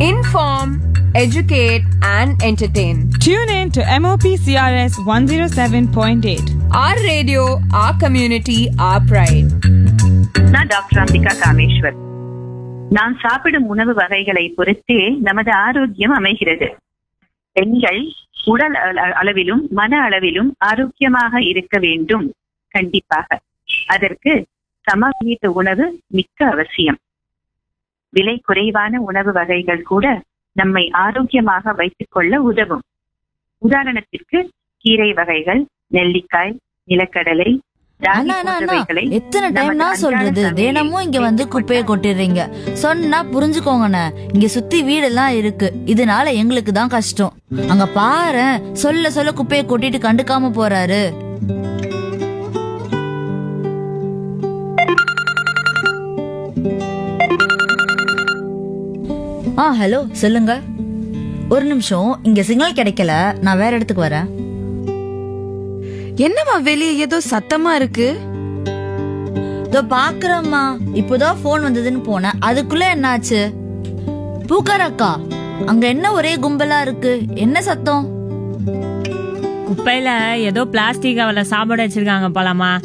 Inform, educate, and entertain. Tune in to MOP CRS 107.8. Our radio, our community, our pride. நான் doctor Ambika Kameswar நாம் சாப்பிடும் உணவு வகைகளை பொறுத்தே நமது ஆரோக்கியம் அமைகிறது பெண்கள் உடல் அள- அளவிலும் மன அளவிலும் ஆரோக்கியமாக இருக்க வேண்டும் கண்டிப்பாக அதற்கு சமவீட்டு உணவு மிக்க அவசியம் விலை குறைவான உணவு வகைகள் கூட நம்மை ஆரோக்கியமாக வைத்துக் கொள்ள உதவும் உதாரணத்திற்கு கீரை வகைகள் நெல்லிக்காய் நிலக்கடலை ராகி அண்ணா அண்ணா அண்ணா போன்றவைகளை எத்தனை டைம் நமது நான் அன்றாட சொல்றது சமையலில் தினமும் இங்க வந்து சேர்த்துக் குப்பையை கொட்டிடுறீங்க சொன்னா புரிஞ்சுக்கோங்கண்ணே இங்க சுத்தி வீடெல்லாம் இருக்கு இதனால எங்களுக்கு தான் கஷ்டம் அங்க பாரு சொல்ல சொல்ல குப்பையை கொட்டிட்டு கண்டுக்காம போறாரு ஆ ஹலோ சொல்லுங்க ஒரு நிமிஷம் இங்க சிக்னல் கிடைக்கல நான் வேற இடத்துக்கு வரேன் என்னம்மா வெளியே ஏதோ சத்தமா இருக்கு இதோ பாக்குறேம்மா இப்போதான் போன் வந்ததுன்னு போனேன் அதுக்குள்ள என்னாச்சு பூக்கார் அக்கா அங்க என்ன ஒரே கும்பலா இருக்கு என்ன சத்தம் குப்பையில ஏதோ பிளாஸ்டிக் அவளை சாப்பாடு வச்சிருக்காங்க போலாமா